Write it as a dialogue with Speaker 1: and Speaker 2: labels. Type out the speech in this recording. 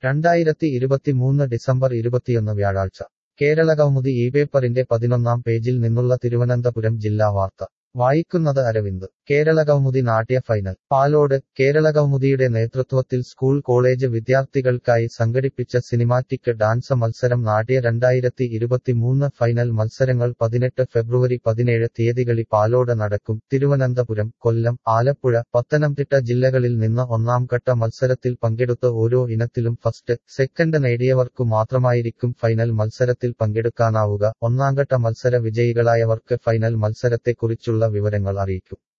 Speaker 1: രണ്ടായിരത്തി ഇരുപത്തിമൂന്ന് ഡിസംബർ ഇരുപത്തിയൊന്ന് വ്യാഴാഴ്ച കേരളകൗമുദി ഈ പേപ്പറിന്റെ പതിനൊന്നാം പേജിൽ നിന്നുള്ള തിരുവനന്തപുരം ജില്ലാ വാർത്ത വായിക്കുന്നത് അരവിന്ദ് കേരളകൗമുദി നാട്യ ഫൈനൽ പാലോട് കേരളകൗമുദിയുടെ നേതൃത്വത്തിൽ സ്കൂൾ കോളേജ് വിദ്യാർത്ഥികൾക്കായി സംഘടിപ്പിച്ച സിനിമാറ്റിക് ഡാൻസ് മത്സരം നാട്യ രണ്ടായിരത്തി ഇരുപത്തിമൂന്ന് ഫൈനൽ മത്സരങ്ങൾ പതിനെട്ട് ഫെബ്രുവരി പതിനേഴ് തീയതികളിൽ പാലോട് നടക്കും തിരുവനന്തപുരം കൊല്ലം ആലപ്പുഴ പത്തനംതിട്ട ജില്ലകളിൽ നിന്ന് ഒന്നാം ഘട്ട മത്സരത്തിൽ പങ്കെടുത്ത് ഓരോ ഇനത്തിലും ഫസ്റ്റ് സെക്കൻഡ് നേടിയവർക്കു മാത്രമായിരിക്കും ഫൈനൽ മത്സരത്തിൽ പങ്കെടുക്കാനാവുക ഒന്നാംഘട്ട മത്സര വിജയികളായവർക്ക് ഫൈനൽ മത്സരത്തെക്കുറിച്ചുള്ള വിവരങ്ങൾ അറിയിക്കും